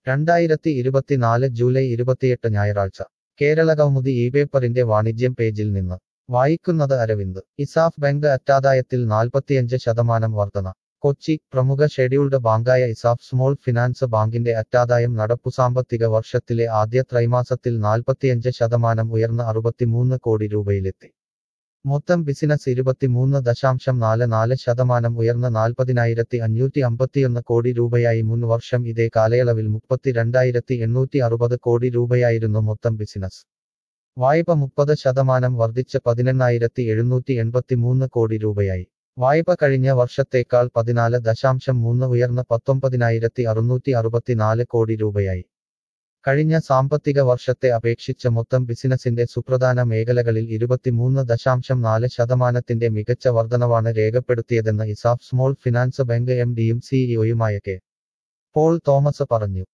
രണ്ടായിരത്തി ഇരുപത്തിനാല് ജൂലൈ ഇരുപത്തിയെട്ട് ഞായറാഴ്ച കേരള കൗമുദി ഈ പേപ്പറിന്റെ വാണിജ്യം പേജിൽ നിന്ന് വായിക്കുന്നത് അരവിന്ദ് ഇസാഫ് ബാങ്ക് അറ്റാദായത്തിൽ നാൽപ്പത്തിയഞ്ച് ശതമാനം വർധന കൊച്ചി പ്രമുഖ ഷെഡ്യൂൾഡ് ബാങ്കായ ഇസാഫ് സ്മോൾ ഫിനാൻസ് ബാങ്കിന്റെ അറ്റാദായം നടപ്പു സാമ്പത്തിക വർഷത്തിലെ ആദ്യ ത്രൈമാസത്തിൽ നാൽപ്പത്തിയഞ്ച് ശതമാനം ഉയർന്ന് അറുപത്തിമൂന്ന് കോടി രൂപയിലെത്തി മൊത്തം ബിസിനസ് ഇരുപത്തിമൂന്ന് ദശാംശം നാല് നാല് ശതമാനം ഉയർന്ന് നാൽപ്പതിനായിരത്തി അഞ്ഞൂറ്റി അമ്പത്തിയൊന്ന് കോടി രൂപയായി മുൻ വർഷം ഇതേ കാലയളവിൽ മുപ്പത്തിരണ്ടായിരത്തി എണ്ണൂറ്റി അറുപത് കോടി രൂപയായിരുന്നു മൊത്തം ബിസിനസ് വായ്പ മുപ്പത് ശതമാനം വർദ്ധിച്ച് പതിനെണ്ണായിരത്തി എഴുന്നൂറ്റി എൺപത്തിമൂന്ന് കോടി രൂപയായി വായ്പ കഴിഞ്ഞ വർഷത്തേക്കാൾ പതിനാല് ദശാംശം മൂന്ന് ഉയർന്ന് പത്തൊമ്പതിനായിരത്തി അറുന്നൂറ്റി അറുപത്തിനാല് കോടി രൂപയായി കഴിഞ്ഞ സാമ്പത്തിക വർഷത്തെ അപേക്ഷിച്ച് മൊത്തം ബിസിനസിന്റെ സുപ്രധാന മേഖലകളിൽ ഇരുപത്തിമൂന്ന് ദശാംശം നാല് ശതമാനത്തിന്റെ മികച്ച വർധനവാണ് രേഖപ്പെടുത്തിയതെന്ന് ESAF small finance bank M ഡിയും സിഇഒയുമായ കെ പോൾ തോമസ് പറഞ്ഞു